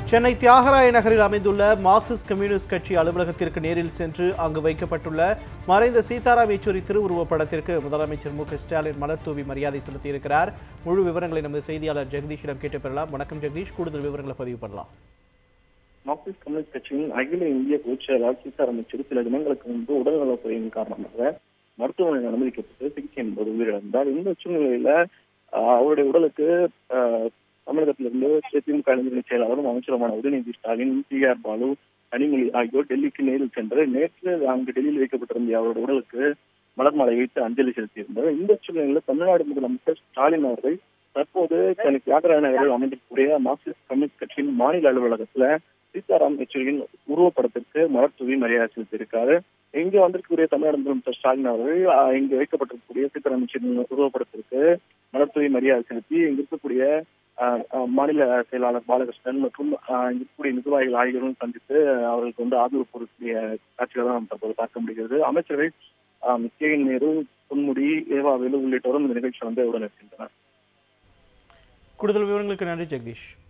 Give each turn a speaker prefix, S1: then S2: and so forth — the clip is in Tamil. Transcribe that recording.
S1: சென்னை தியாகராய நகரில் அமைந்துள்ள மார்க்சிஸ்ட் கம்யூனிஸ்ட் கட்சி அலுவலகத்திற்கு நேரில் சென்று அங்கு வைக்கப்பட்டுள்ள மறைந்த சீதாராம் யெச்சூரி திருவுருவப் படத்திற்கு முதலமைச்சர் மு க ஸ்டாலின் மலர் தூவி மரியாதை செலுத்தியிருக்கிறார் முழு விவரங்களை நமது செய்தியாளர் ஜெகதீஷிடம் கேட்டு பெறலாம் வணக்கம் ஜெகதீஷ் கூடுதல் விவரங்களை பதிவு பண்ணலாம்
S2: மார்க்சிஸ்ட் கம்யூனிஸ்ட் கட்சியின் அகில இந்திய பொதுச் செயலாளர் சீதாராம் யெச்சூரி சில தினங்களுக்கு முன்பு உடல்நலக்குறைவின் காரணமாக மருத்துவமனையில் அனுமதிக்கப்பட்டு சிகிச்சையின் போது உயிரிழந்தார் இந்த சூழ்நிலையில ஆஹ், அவருடைய உடலுக்கு ஆஹ், தமிழகத்திலிருந்து திமுக இளைஞரணி செயலாளரும் அமைச்சருமான உதயநிதி ஸ்டாலின் டி ஆர் பாலு கனிமொழி ஆகியோர் டெல்லிக்கு நேரில் சென்று நேற்று அங்கு டெல்லியில் வைக்கப்பட்டிருந்த அவருடைய உடலுக்கு மலர் மாலை வைத்து அஞ்சலி செலுத்தியிருந்தார் இந்த சூழ்நிலையில் தமிழ்நாடு முதலமைச்சர் ஸ்டாலின் அவர்கள் தற்போது சென்னை தியாகராய நகரில் அமைந்திருக்கக்கூடிய மார்க்சிஸ்ட் கம்யூனிஸ்ட் கட்சியின் மாநில அலுவலகத்துல சீதாராம் யெச்சூரியின் உருவப்படத்திற்கு மலர் தூவி மரியாதை செலுத்தியிருக்காரு இங்க வந்திருக்கக்கூடிய தமிழ்நாடு முதலமைச்சர் ஸ்டாலின் அவர்கள் ஆஹ், இங்கு வைக்கப்பட்டிருக்கக்கூடிய சீதாராம் யெச்சூரியின் உருவப்படத்திற்கு மலர் தூவி மரியாதை செலுத்தி இங்க இருக்கக்கூடிய ஆஹ், ஆஹ், மாநில செயலாளர் பாலகிருஷ்ணன் மற்றும் ஆஹ், இங்க இருக்கக்கூடிய நிர்வாகிகள் ஆகியோரும் சந்தித்து அவர்களுக்கு வந்து ஆதரவு கொடுக்கக்கூடிய காட்சிகளை தான் நாம் தற்போது பார்க்க முடிகிறது அமைச்சர்கள் ஆஹ், கே என் நேரு பொன்முடி ஏவா வேலு உள்ளிட்டோரும் இந்த நிகழ்ச்சியில் வந்து உடன் இருக்கின்றனர்
S1: கூடுதல் விவரங்களுக்கு நன்றி ஜெகதீஷ்